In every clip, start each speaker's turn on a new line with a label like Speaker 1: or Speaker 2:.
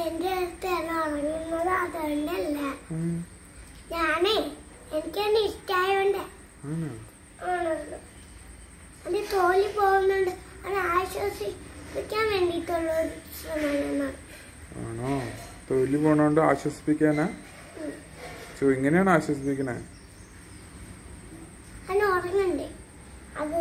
Speaker 1: എന്റെ അടുത്താണ് ഉറങ്ങുന്നത് അതുകൊണ്ടല്ല
Speaker 2: ഉം.
Speaker 1: ഞാനേ എനിക്കെന്നെ ഇഷ്ടായോണ്ട്
Speaker 2: ആണോ
Speaker 1: ആണല്ലോ എന്റെ തോലി പോകുന്നുണ്ട് അത് ആശ്വസിപ്പിക്കാൻ വേണ്ടിയിട്ടുള്ള ഒരു ശ്രമമാണ്
Speaker 2: ആണോ തൊലി പോണോണ്ട് ആശ്വസിപ്പിക്കാനാ ചോ ഇങ്ങനെയാണ് ആശ്വസിപ്പിക്കണേ
Speaker 1: അതിന് ഉറങ്ങണ്ടേ അത്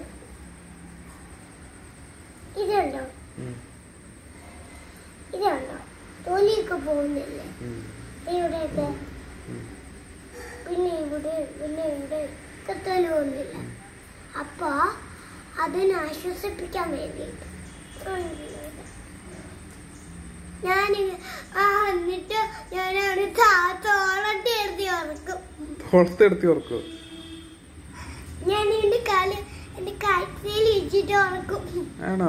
Speaker 1: ഇതുണ്ടോ
Speaker 2: ഉം.
Speaker 1: ഇതുണ്ടോ തൊലിയൊക്കെ പോകുന്നില്ലേ
Speaker 2: ഉം.
Speaker 1: ഇവിടെയൊക്കെ
Speaker 2: ഉം.
Speaker 1: പിന്നെ ഇവിടെ പിന്നെ ഇവിടെ ഒക്കെ തൊലി പോകുന്നില്ല അപ്പൊ അതിനെ ആശ്വസിപ്പിക്കാൻ വേണ്ടിയിട്ട് ഞാൻ ആ എന്നിട്ട് ഞാൻ അവിടെ തോളട്ടി എഴുതി ഉറക്കും
Speaker 2: തോളത്തെടുത്തി ഓർക്കോ
Speaker 1: ഞാൻ എന്റെ കാല് എന്റെ കാഴ്ചയിൽ ഇടിച്ചിട്ട് ഉറക്കും
Speaker 2: ആണോ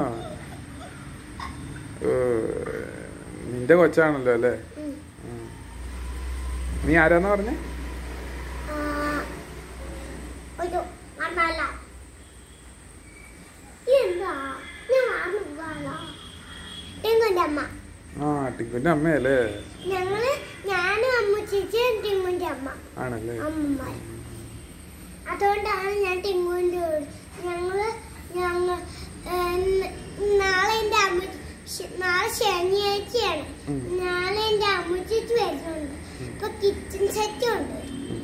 Speaker 2: ഏ, നിന്റെ കൊച്ചാണല്ലോ അല്ലേ
Speaker 1: ഉം.
Speaker 2: ഉം. നീ ആരാന്ന് പറഞ്ഞേ
Speaker 1: ആ, ഒരു മണ്ണല്ല എന്താ ഞാൻ മറന്നു ടിങ്കുന്റെ അമ്മ
Speaker 2: ആ ടിങ്കുന്റെ അമ്മയല്ലേ
Speaker 1: ഞങ്ങള് ഞാനും അമ്മ ചേച്ചിയും ടിങ്കുന്റെ അമ്മ
Speaker 2: ആണല്ലേ
Speaker 1: അമ്മമാർ അതുകൊണ്ടാണ് ഞാൻ ടിങ്കുവിന്റെ വീട് ഞങ്ങള് ഞങ്ങൾ നാളെ എന്റെ അമ്മ ശ- നാളെ ശനിയാഴ്ചയാണ്
Speaker 2: ഉം.
Speaker 1: നാളെ എന്റെ അമ്മ ചേച്ചി വരുന്നുണ്ട് ഇപ്പൊ കിച്ചൺ സെറ്റും ഉണ്ട്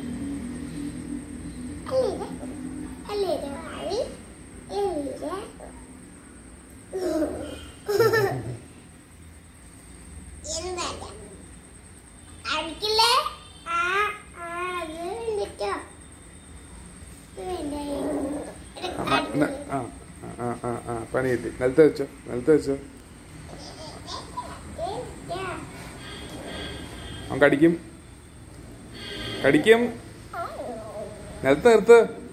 Speaker 1: അല്ലേ ഇത്? അല്ലേ ഇത്? അല്ലേ ഇത്? എന്തല്ല അടിക്കില്ലേ ആ ആ അത് വേണ്ടിട്ടോ ഇത് വേണ്ട
Speaker 2: ആ, ന- ആ ആ, ആ ആ ആ പണി കിട്ടി നിലത്ത് വെച്ചോ നിലത്ത് വെച്ചോ അവൻ കടിക്കും കടിക്കും നിലത്ത് നിർത്ത്